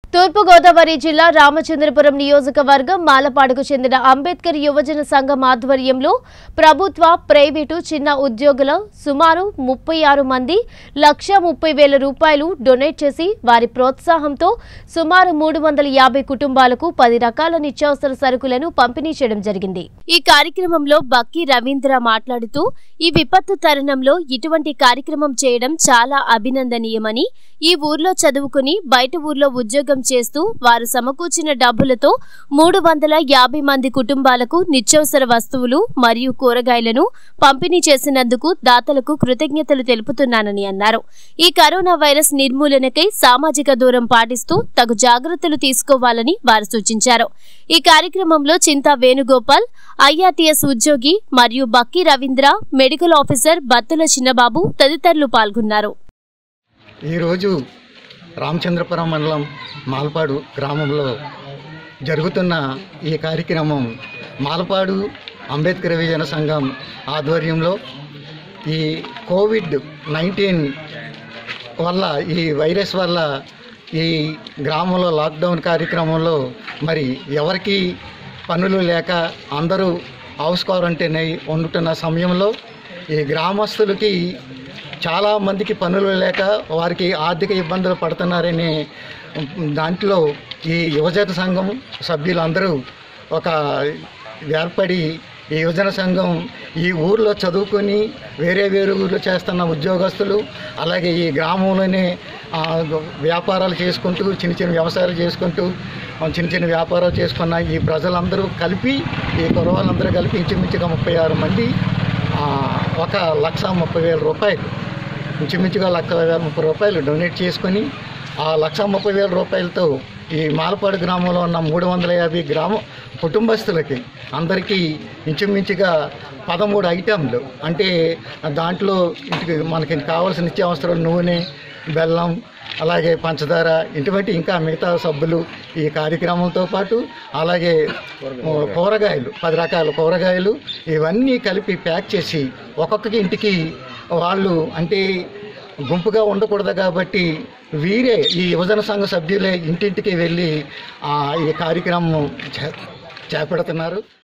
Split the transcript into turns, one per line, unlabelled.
తూర్పుగోదావరి జిల్లా రామచంద్రపురం నియోజకవర్గం మాలపాడుకు చెందిన అంబేద్కర్ యువజన సంఘం ఆధ్వర్యంలో ప్రభుత్వ ప్రైవేటు చిన్న ఉద్యోగుల సుమారు ముప్పై ఆరు మంది లక్ష ముప్పై వేల రూపాయలు డొనేట్ చేసి వారి ప్రోత్సాహంతో సుమారు మూడు వందల యాభై కుటుంబాలకు పది రకాల నిత్యావసర సరుకులను పంపిణీ చేయడం జరిగింది ఈ కార్యక్రమంలో బక్కి రవీంద్ర మాట్లాడుతూ ఈ విపత్తు తరుణంలో ఇటువంటి కార్యక్రమం చేయడం చాలా అభినందనీయమని ఈ ఊర్లో చదువుకుని బయట ఊర్లో ఉద్యోగం చేస్తూ వారు సమకూర్చిన డబ్బులతో మూడు వందల యాభై మంది కుటుంబాలకు నిత్యావసర వస్తువులు మరియు కూరగాయలను పంపిణీ చేసినందుకు దాతలకు కృతజ్ఞతలు తెలుపుతున్నానని అన్నారు ఈ కరోనా వైరస్ నిర్మూలనకై సామాజిక దూరం పాటిస్తూ తగు జాగ్రత్తలు తీసుకోవాలని వారు సూచించారు ఈ కార్యక్రమంలో చింతా వేణుగోపాల్ ఐఆర్టీఎస్ ఉద్యోగి మరియు బక్కి రవీంద్ర మెడికల్ ఆఫీసర్ బత్తుల చిన్నబాబు తదితరులు పాల్గొన్నారు
ఈరోజు రామచంద్రపురం మండలం మాల్పాడు గ్రామంలో జరుగుతున్న ఈ కార్యక్రమం మాల్పాడు అంబేద్కర్ విజయన సంఘం ఆధ్వర్యంలో ఈ కోవిడ్ నైన్టీన్ వల్ల ఈ వైరస్ వల్ల ఈ గ్రామంలో లాక్డౌన్ కార్యక్రమంలో మరి ఎవరికి పనులు లేక అందరూ హౌస్ క్వారంటైన్ అయి ఉంటున్న సమయంలో ఈ గ్రామస్తులకి చాలా మందికి పనులు లేక వారికి ఆర్థిక ఇబ్బందులు పడుతున్నారని దాంట్లో ఈ యువజన సంఘం సభ్యులందరూ ఒక ఏర్పడి ఈ యువజన సంఘం ఈ ఊర్లో చదువుకొని వేరే వేరే ఊర్లో చేస్తున్న ఉద్యోగస్తులు అలాగే ఈ గ్రామంలోనే ఆ, వ్యాపారాలు చేసుకుంటూ చిన్న చిన్న వ్యవసాయాలు చేసుకుంటూ ఆ, చిన్న చిన్న వ్యాపారాలు చేసుకున్న ఈ ప్రజలందరూ కలిపి ఈ కురవాళ్ళందరూ కలిపి ఇంచుమించుగా ముప్పై ఆరు మంది ఆ, ఒక లక్ష ముప్పై వేల రూపాయలు ఇంచుమించుగా లక్ష వేల ముప్పై రూపాయలు డొనేట్ చేసుకొని ఆ లక్ష ముప్పై వేల రూపాయలతో ఈ మాలపాడు గ్రామంలో ఉన్న మూడు వందల యాభై గ్రామ కుటుంబస్తులకి అందరికీ ఇంచుమించుగా పదమూడు ఐటెంలు అంటే దాంట్లో ఇంటికి మనకి కావాల్సిన నిత్యావసరాలు నూనె బెల్లం అలాగే పంచదార ఇటువంటి ఇంకా మిగతా సబ్బులు ఈ కార్యక్రమంతో పాటు అలాగే ఆ, కూరగాయలు పది రకాల కూరగాయలు ఇవన్నీ కలిపి ప్యాక్ చేసి ఒక్కొక్క ఇంటికి వాళ్ళు అంటే గుంపుగా ఉండకూడదు కాబట్టి వీరే ఈ యువజన సంఘ సభ్యులే ఇంటింటికి వెళ్ళి ఆ, ఈ కార్యక్రమం చే చేపడుతున్నారు